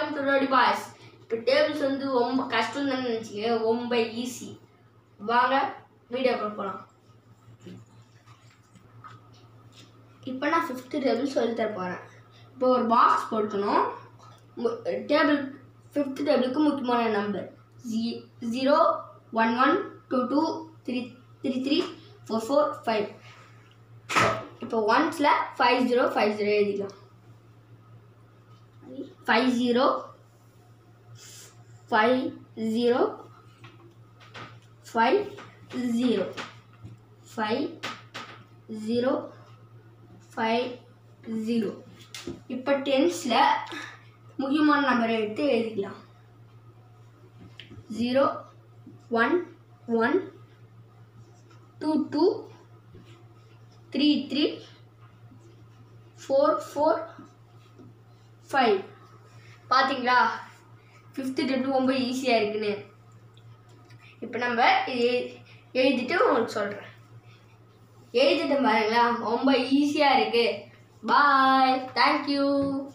welcome to rowdy boys இப்போ tables வந்து ரொம்ப கஷ்டம் தான் நினச்சிங்க ரொம்ப ஈஸி வாங்க வீடியோக்குள்ள போகலாம் இப்போ நான் ஃபிஃப்த்து டேபிள் சொல்லி தர போகிறேன் இப்போ ஒரு பாக்ஸ் போட்டுக்கணும் டேபிள் ஃபிஃப்த் டேபிளுக்கு முக்கியமான நம்பர் ஜீ zero one one two two three three three four four five இப்போ ஒன்ஸில் ஃபைவ் ஜீரோ ஃபைவ் ஜீரோ எழுதிக்கலாம் five zero five zero five zero five zero five zero இப்போ டென்ஸில் முக்கியமான நம்பரை எடுத்து எழுதிக்கலாம் zero one one two two three three four four five பார்த்தீங்களா ஃபிஃப்த்து டெப்ட் ரொம்ப ஈஸியாக இருக்குன்னு இப்போ நம்ம இது எழுதிட்டு உங்களுக்கு சொல்கிறேன் எழுதிட்டு பாருங்களா ரொம்ப ஈஸியாக இருக்குது பாய் தேங்க்யூ